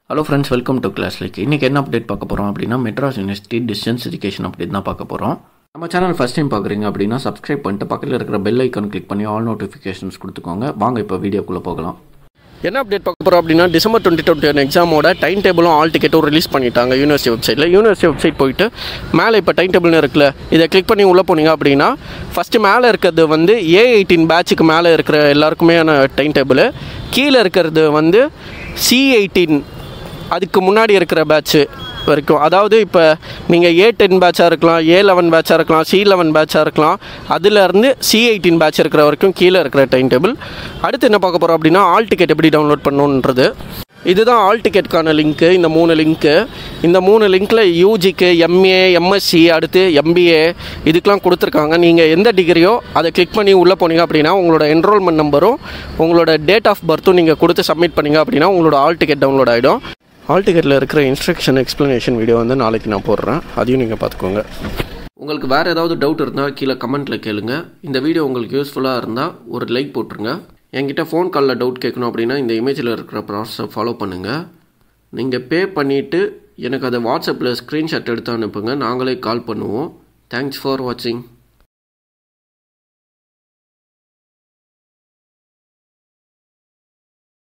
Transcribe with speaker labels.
Speaker 1: hello friends welcome to class like இன்றைக்கி என்ன update பார்க்க போகிறோம் அப்படின்னா Madras university distance education update தான் பார்க்க போகிறோம் நம்ம சேனல் ஃபஸ்ட் டைம் பார்க்குறீங்க அப்படின்னா சப்ஸ்கிரைப் பண்ணிட்டு பக்கத்தில் இருக்கிற பெல் ஐக்கான் கிளிக் பண்ணி ஆல் நோட்டிஃபிகேஷன்ஸ் கொடுத்துக்கோங்க வாங்க இப்போ வீடியோக்குள்ளே போகலாம்
Speaker 2: என்ன அப்டேட் பார்க்க போகிறோம் அப்படின்னா டிசம்பர் டுவெண்ட்டி டுவெண்ட்டி ஒன் எக்ஸாமோட டைம் டேபிளும் ஆல் டிக்கெட்டும் ரிலீஸ் பண்ணிட்டாங்க யூனிவர்சிட்டி வெப்சைட்டில் யூனிவர்சிட்டி வெப்சைட் போயிட்டு மேலே இப்போ டைம் டேபிள்னு இருக்குல்ல இதை கிளிக் பண்ணி உள்ளே போனீங்க அப்படின்னா ஃபஸ்ட்டு மேலே இருக்கிறது வந்து ஏ எயிட்டீன் பேட்சுக்கு மேலே இருக்கிற எல்லாருக்குமேயான டைம் டேபிள் கீழே இருக்கிறது வந்து சி எயிட்டீன் அதுக்கு முன்னாடி இருக்கிற பேட்ச்சு வரைக்கும் அதாவது இப்போ நீங்கள் ஏ டென் பேட்சாக இருக்கலாம் ஏ லெவன் பேட்சாக இருக்கலாம் சி லெவன் பேட்சாக இருக்கலாம் அதுலேருந்து சி எயிட்டீன் பேட்ச் இருக்கிற வரைக்கும் கீழே இருக்கிற டைம் டேபிள் அடுத்து என்ன பார்க்க போகிறோம் அப்படின்னா ஆல் டிக்கெட் எப்படி டவுன்லோட் பண்ணணுன்றது இதுதான் ஆல் டிக்கெட்டுக்கான லிங்க்கு இந்த மூணு லிங்க்கு இந்த மூணு லிங்க்கில் யூஜிக்கு எம்ஏ எம்எஸ்சி அடுத்து எம்பிஏ இதுக்கெலாம் கொடுத்துருக்காங்க நீங்கள் எந்த டிகிரியோ அதை கிளிக் பண்ணி உள்ளே போனீங்க அப்படின்னா உங்களோட என்ரோல்மெண்ட் நம்பரும் உங்களோட டேட் ஆஃப் பர்த்தும் நீங்கள் கொடுத்து சப்மிட் பண்ணீங்க அப்படின்னா உங்களோட ஆல் டிக்கெட் டவுன்லோட் ஆகிடும் ஆல் டிக்கெட்டில் இருக்கிற இன்ஸ்ட்ரக்ஷன் எக்ஸ்ப்ளனேஷன் வீடியோ வந்து நாளைக்கு நான் போடுறேன் அதையும் நீங்கள் பார்த்துக்கோங்க உங்களுக்கு வேறு ஏதாவது டவுட் இருந்தால் கீழே கமெண்ட்டில் கேளுங்க இந்த வீடியோ உங்களுக்கு யூஸ்ஃபுல்லாக இருந்தால் ஒரு லைக் போட்டுருங்க என்கிட்ட ஃபோன் காலில் டவுட் கேட்கணும் அப்படின்னா இந்த இமேஜில் இருக்கிற ப்ராசஸை ஃபாலோ பண்ணுங்கள் நீங்கள் பே பண்ணிவிட்டு எனக்கு அதை வாட்ஸ்அப்பில் ஸ்க்ரீன்ஷாட் எடுத்து அனுப்புங்க நாங்களே கால் பண்ணுவோம் தேங்க்ஸ் ஃபார் வாட்சிங்